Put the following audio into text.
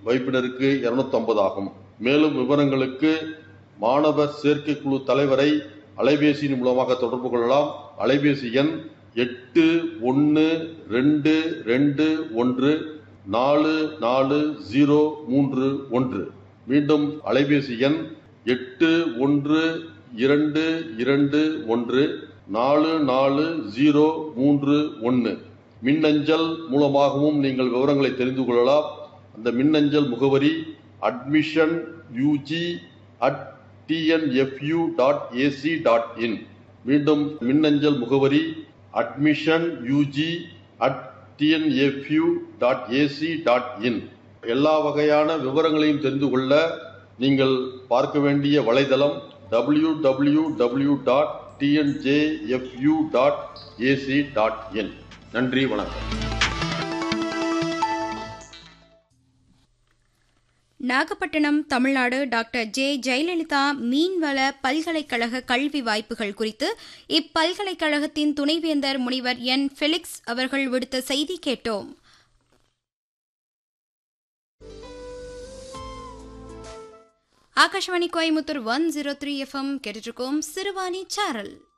வைப்பினருக்கு இருநூத்தி ஐம்பது ஆகும் மேலும் விவரங்களுக்கு மாணவர் சேர்க்கைக்குழு தலைவரை அலைபேசியின் மூலமாக தொடர்பு கொள்ளலாம் அலைபேசி எண் எட்டு ஒன்று ரெண்டு ரெண்டு ஒன்று நாலு நாலு ஜீரோ மூன்று ஒன்று மீண்டும் அலைபேசி எண் எட்டு ஒன்று இரண்டு இரண்டு ஒன்று நாலு நாலு ஜீரோ மூன்று ஒன்று மின்னஞ்சல் மூலமாகவும் நீங்கள் விவரங்களை தெரிந்து கொள்ளலாம் அந்த மின்னஞ்சல் முகவரி admission UG at TNFU dot AC dot in மீண்டும் மின்னஞ்சல் முகவரி admission UG at TNFU dot AC dot in எல்லா வகையான விவரங்களையும் தெரிந்து கொள்ள நீங்கள் பார்க்க வேண்டிய வலைதளம் W W W dot TNJFU dot AC dot in நன்றி வணக்கம் நாகப்பட்டினம் தமிழ்நாடு டாக்டர் ஜே ஜெயலலிதா மீன்வள பல்கலைக்கழக கல்வி வாய்ப்புகள் குறித்து இப்பல்கலைக்கழகத்தின் துணைவேந்தர் முனைவர் என் ஃபெலிக்ஸ் அவர்கள் விடுத்த செய்தி கேட்டோம் Akashvani Coimbatore one zero three FM கேட்டுருக்கோம் சிறுவாணி சாரல்